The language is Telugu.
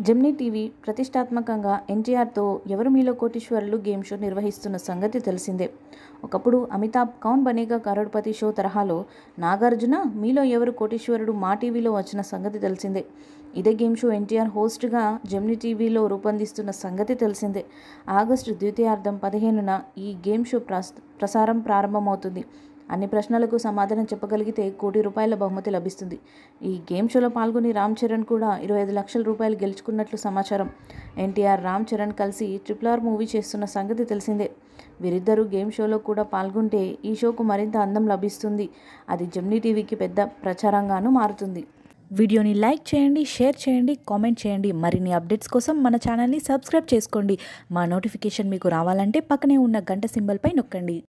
జెమినీ టీవీ ప్రతిష్టాత్మకంగా ఎన్టీఆర్తో ఎవరు మీలో కోటీశ్వరులు గేమ్ షో నిర్వహిస్తున్న సంగతి తెలిసిందే ఒకప్పుడు అమితాబ్ కౌన్ బనేగా కరోడ్పతి షో తరహాలో నాగార్జున మీలో ఎవరు కోటీశ్వరుడు మా టీవీలో వచ్చిన సంగతి తెలిసిందే ఇదే గేమ్ షో ఎన్టీఆర్ హోస్ట్గా జెమినీ టీవీలో రూపొందిస్తున్న సంగతి తెలిసిందే ఆగస్టు ద్వితీయార్థం పదిహేనున ఈ గేమ్ షో ప్రస్ ప్రసారం ప్రారంభమవుతుంది అన్ని ప్రశ్నలకు సమాధానం చెప్పగలిగితే కోటి రూపాయల బహుమతి లభిస్తుంది ఈ గేమ్ షోలో పాల్గొని రామ్ చరణ్ కూడా ఇరవై ఐదు లక్షల రూపాయలు గెలుచుకున్నట్లు సమాచారం ఎన్టీఆర్ రామ్ చరణ్ కలిసి ట్రిపుల్ ఆర్ మూవీ చేస్తున్న సంగతి తెలిసిందే వీరిద్దరూ గేమ్ షోలో కూడా పాల్గొంటే ఈ షోకు మరింత అందం లభిస్తుంది అది జెమినీ టీవీకి పెద్ద ప్రచారంగాను మారుతుంది వీడియోని లైక్ చేయండి షేర్ చేయండి కామెంట్ చేయండి మరిన్ని అప్డేట్స్ కోసం మన ఛానల్ని సబ్స్క్రైబ్ చేసుకోండి మా నోటిఫికేషన్ మీకు రావాలంటే పక్కనే ఉన్న గంట సింబల్పై నొక్కండి